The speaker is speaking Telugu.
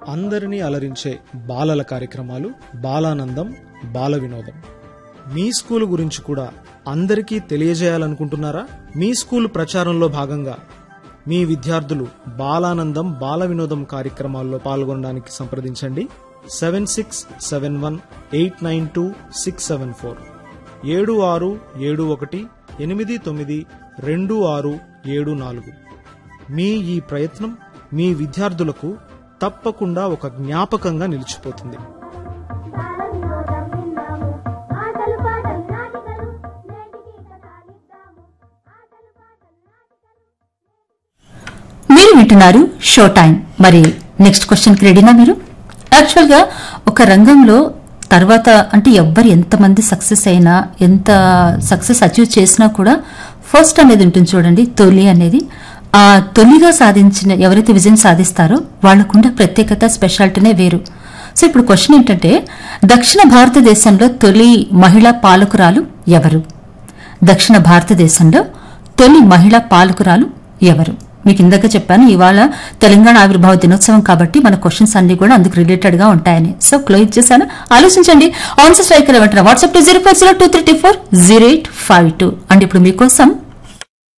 అందరినీ అలరించే బాలల కార్యక్రమాలు బాలానందం బాల వినోదం మీ స్కూల్ గురించి కూడా అందరికీ తెలియజేయాలనుకుంటున్నారా మీ స్కూల్ ప్రచారంలో భాగంగా మీ విద్యార్థులు బాలానందం బాల వినోదం కార్యక్రమాల్లో పాల్గొనడానికి సంప్రదించండి seven six seven one eight nine two six seven four ఏడు ఆరు ఏడు ఒకటి ఎనిమిది తొమ్మిది రెండు ఆరు ఏడు నాలుగు మీ ఈ ప్రయత్నం మీ విద్యార్థులకు తప్పకుండా ఒక జ్ఞాపకంగా నిలిచిపోతుంది బాలవినోదం విన్నాము ఆటలు పాటలు నాటికలు నేటికి కథాలిద్దాము ఆటలు పాటలు నాటికలు మీరు వింటున్నారు షో టైం మరి నెక్స్ట్ క్వశ్చన్ కి రెడీనా మీరు యాక్చువల్ గా ఒక రంగంలో తర్వాత అంటే ఎవ్వరు ఎంతమంది సక్సెస్ అయినా ఎంత సక్సెస్ అచీవ్ చేసినా కూడా ఫస్ట్ అనేది ఉంటుంది చూడండి తొలి అనేది ఆ తొలిగా సాధించిన ఎవరైతే విజయం సాధిస్తారో వాళ్ళకుండే ప్రత్యేకత స్పెషాలిటీనే వేరు సో ఇప్పుడు క్వశ్చన్ ఏంటంటే దక్షిణ భారతదేశంలో తొలి మహిళా పాలకురాలు ఎవరు దక్షిణ భారతదేశంలో తొలి మహిళా పాలకురాలు ఎవరు మీకు ఇందాక చెప్పాను ఇవాళ తెలంగాణ ఆవిర్భావ దినోత్సవం కాబట్టి మన క్వశ్చన్స్ అన్ని కూడా అందుకు రిలేటెడ్ గా ఉంటాయని సో క్లోజ్ చేశాను ఆలోచించండి ఆన్సర్ స్ట్రైక్ వెంటనే WhatsApp two zero four zero two three four zero eight five two and ఇప్పుడు మీకోసం